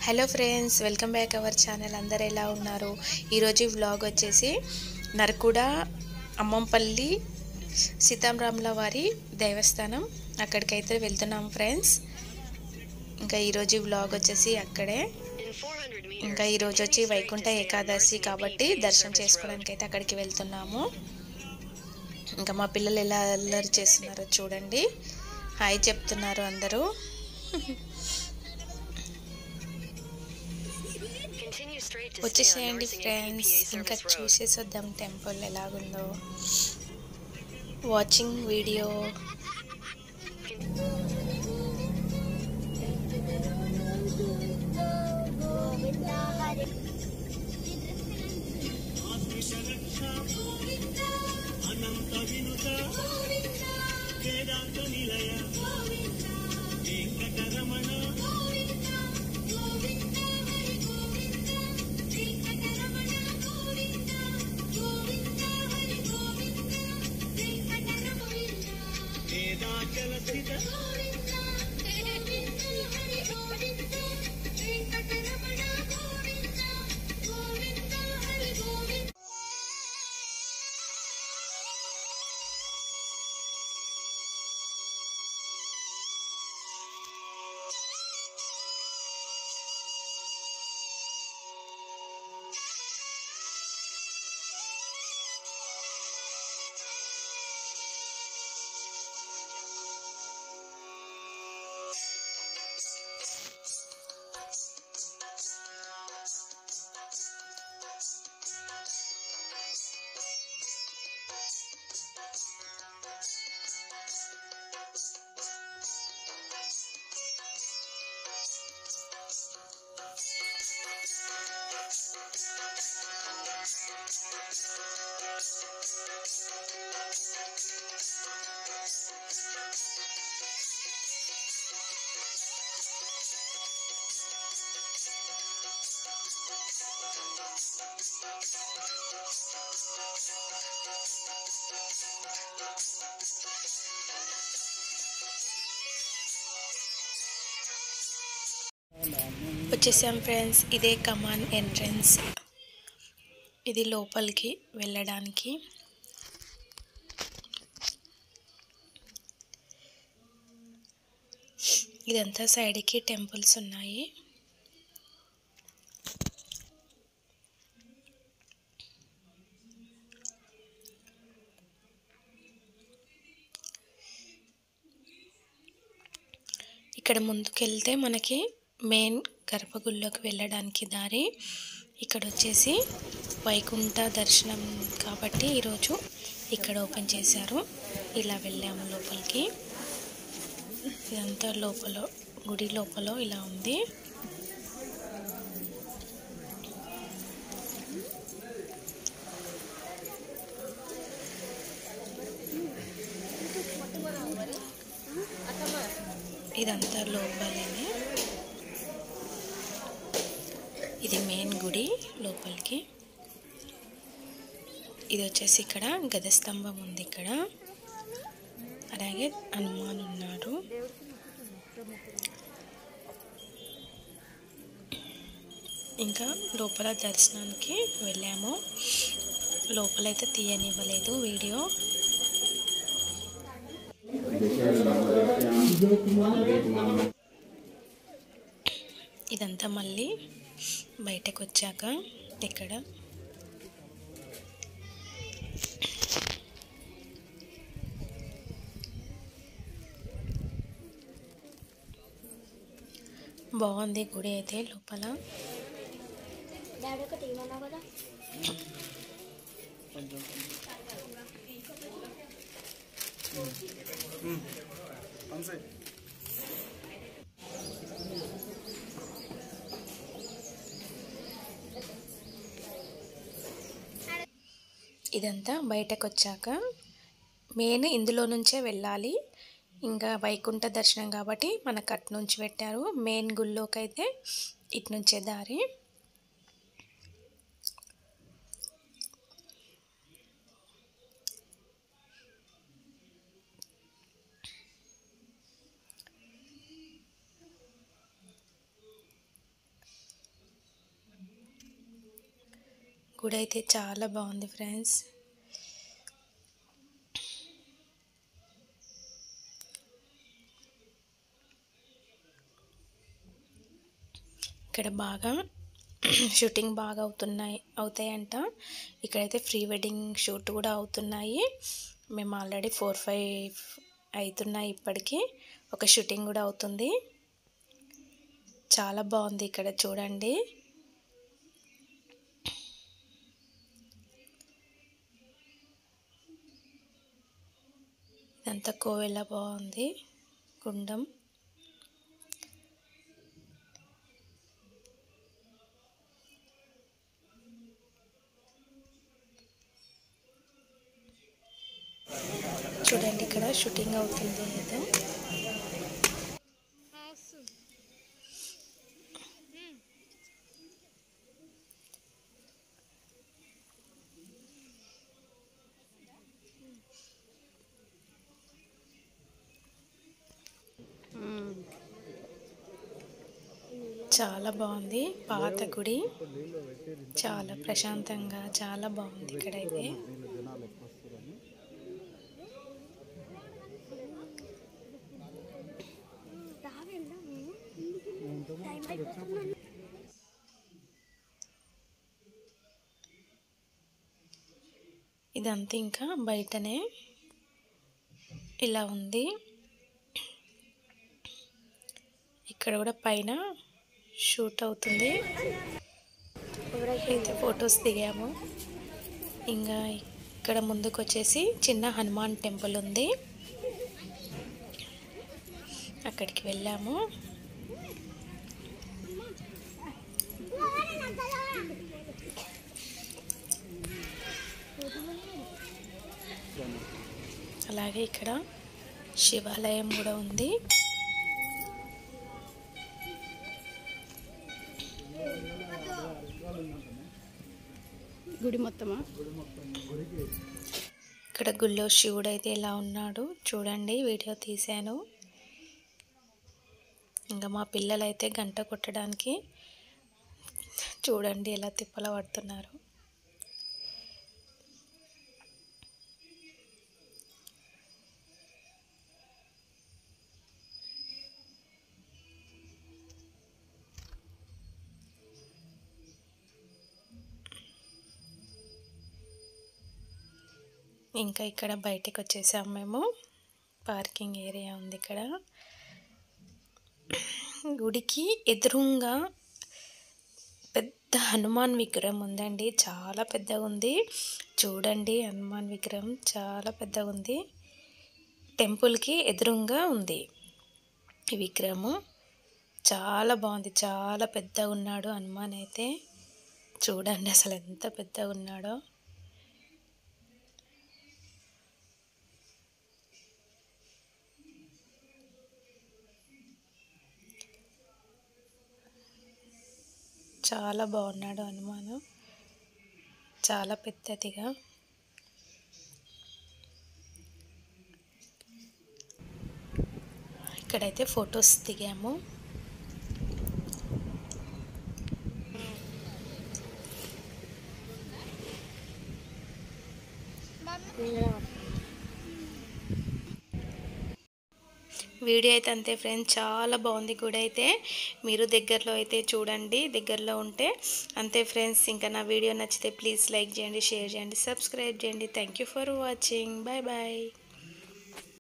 hello friends welcome back our channel అందరు ఎలా ఉన్నారు ఈరోజు వ్లాగ్ వచ్చేసి నరకుడ అమ్మంపల్లి సీతారాముల వారి దేవస్థానం అక్కడికైతే వెళ్తున్నాం ఫ్రెండ్స్ ఇంకా ఈరోజు వ్లాగ్ వచ్చేసి అక్కడే ఇంకా ఈరోజు వచ్చి వైకుంఠ ఏకాదశి కాబట్టి దర్శనం చేసుకోవడానికి అయితే అక్కడికి వెళ్తున్నాము ఇంకా మా పిల్లలు ఎలా అల్లరి చేస్తున్నారో చూడండి హాయ్ చెప్తున్నారు అందరూ వచ్చేసేయండి ఫ్రెండ్స్ ఇంకా చూసేసి వద్దాం టెంపుల్ ఎలాగుందో వాచింగ్ వీడియో వచ్చేసాం ఫ్రెండ్స్ ఇదే కమాన్ ఎంట్రన్స్ ఇది లోపలికి వెళ్ళడానికి ఇదంతా సైడ్కి టెంపుల్స్ ఉన్నాయి ఇక్కడ ముందుకెళ్తే మనకి మెయిన్ గర్భగుడిలోకి వెళ్ళడానికి దారి ఇక్కడ వచ్చేసి వైకుంఠ దర్శనం కాబట్టి ఈరోజు ఇక్కడ ఓపెన్ చేశారు ఇలా వెళ్ళాము లోపలికి ఇదంతా లోపల గుడి లోపల ఇలా ఉంది ఇదంతా లోపలనే ఇది మెయిన్ గుడి లోపలికి ఇది వచ్చేసి ఇక్కడ గదస్తంభం ఉంది ఇక్కడ అలాగే హనుమాన్ ఉన్నారు ఇంకా లోపల దర్శనానికి వెళ్ళాము లోపలైతే తీయనివ్వలేదు వీడియో ఇదంతా మళ్ళీ బయటకు వచ్చాక ఇక్కడ బాగుంది గుడి అయితే లోపల ఇదంతా బయటకు వచ్చాక మెయిన్ ఇందులో నుంచే వెళ్ళాలి ఇంకా వైకుంఠ దర్శనం కాబట్టి మనకు అటు నుంచి పెట్టారు మెయిన్ గుళ్ళోకి అయితే ఇటు నుంచే దారి గుడి అయితే చాలా బాగుంది ఫ్రెండ్స్ ఇక్కడ బాగా షూటింగ్ బాగా అవుతున్నాయి అవుతాయంట ఇక్కడైతే ప్రీ వెడ్డింగ్ షూట్ కూడా అవుతున్నాయి మేము ఆల్రెడీ ఫోర్ ఫైవ్ అవుతున్నాయి ఇప్పటికీ ఒక షూటింగ్ కూడా అవుతుంది చాలా బాగుంది ఇక్కడ చూడండి ఇదంతా కోవెల బాగుంది గుండం చూడండి ఇక్కడ షూటింగ్ అవుతుంది ఏదో చాలా బాగుంది పాత గుడి చాలా ప్రశాంతంగా చాలా బాగుంది ఇక్కడైతే ఇదంతా ఇంకా బయటనే ఇలా ఉంది ఇక్కడ కూడా పైన షూట్ అవుతుంది అయితే ఫొటోస్ దిగాము ఇంకా ఇక్కడ ముందుకు వచ్చేసి చిన్న హనుమాన్ టెంపుల్ ఉంది అక్కడికి వెళ్ళాము అలాగే ఇక్కడ శివాలయం కూడా ఉంది గుడి మొత్తమా ఇక్కడ గుళ్ళో శివుడు అయితే ఇలా ఉన్నాడు చూడండి వీడియో తీశాను ఇంకా మా పిల్లలైతే గంట కొట్టడానికి చూడండి ఎలా తిప్పల పడుతున్నారు ఇంకా ఇక్కడ బయటికి వచ్చేసాం మేము పార్కింగ్ ఏరియా ఉంది ఇక్కడ గుడికి ఎదురుగా పెద్ద హనుమాన్ విగ్రహం ఉందండి చాలా పెద్దగా ఉంది చూడండి హనుమాన్ విగ్రహం చాలా పెద్దగా ఉంది టెంపుల్కి ఎదురుగా ఉంది ఈ విగ్రహము చాలా బాగుంది చాలా పెద్దగా ఉన్నాడు హనుమాన్ అయితే చూడండి అసలు ఎంత పెద్దగా ఉన్నాడో చాలా బాగున్నాడు హనుమాను చాలా పెద్దదిగా ఇక్కడైతే ఫొటోస్ దిగాము వీడియో అయితే అంతే ఫ్రెండ్స్ చాలా బాగుంది గుడి అయితే మీరు దగ్గరలో అయితే చూడండి దగ్గరలో ఉంటే అంతే ఫ్రెండ్స్ ఇంకా నా వీడియో నచ్చితే ప్లీజ్ లైక్ చేయండి షేర్ చేయండి సబ్స్క్రైబ్ చేయండి thank you for watching bye bye